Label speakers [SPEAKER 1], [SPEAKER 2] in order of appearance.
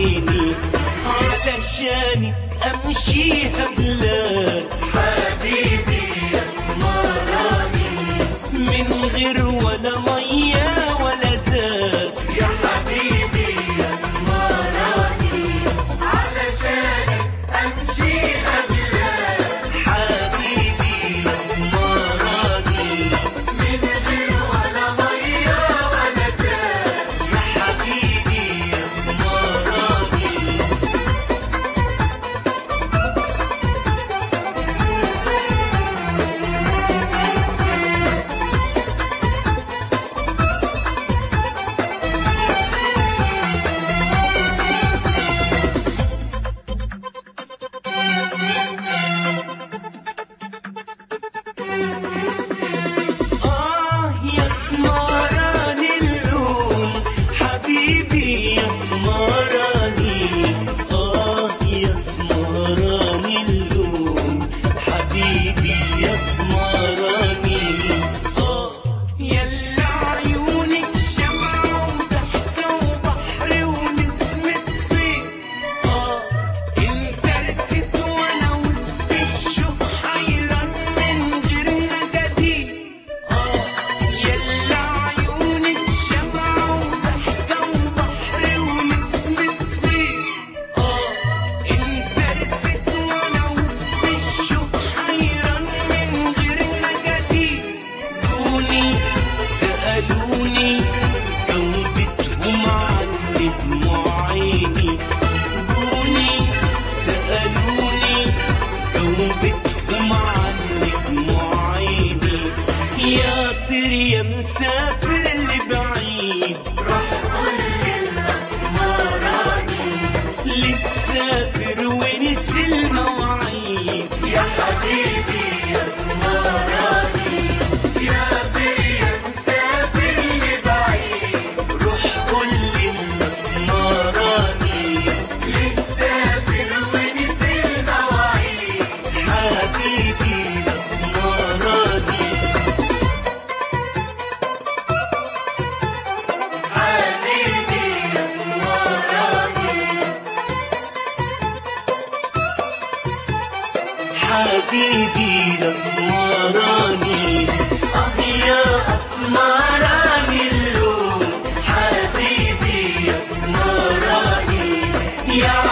[SPEAKER 1] عيني علشانك امشيها بلاد
[SPEAKER 2] حبيبي يا اسمراني
[SPEAKER 1] من غير ولا ميه ولا زاد
[SPEAKER 2] يا حبيبي يا اسمراني علشانك امشي قبلك
[SPEAKER 1] حبيبي يا اسمراني
[SPEAKER 2] من غير ولا ميه ولا زاد
[SPEAKER 1] يا حبيبي يا اسمراني آه يا سمراني اللون حبيبي يا سمراني آه يا سمراني اللون حبيبي يا سمراني آه يلا عيونك شمعة وضحكة وبحر ونسمة صيف آه انت رسيت وانا وسط الشوق حيران من غير نجديد آه يلا عيونك شمعة وضحكة وبحر ونسمة صيف آه انت رسيت وانا وسط الشوق حيران من غير نجديد دوني سألوني جاوبتهم عن دموع عيني دوني سألوني جاوبتهم عن دموع عيني يا طير يا مسافر اللي بعيد
[SPEAKER 2] روح قول للاسمراني
[SPEAKER 1] لتسافر ونسي المواعيد
[SPEAKER 2] يا حبيبي يا اسمراني يا بيا مسافر لبعيد
[SPEAKER 1] روح قول للأسمراني
[SPEAKER 2] نسافر ونسي المواعيد
[SPEAKER 1] حبيبي الأسمراني
[SPEAKER 2] حبيبي يا اسمراني
[SPEAKER 1] حبيبي الأسمراني آه يا أسمراني اللون حبيبي يا أسمراني يا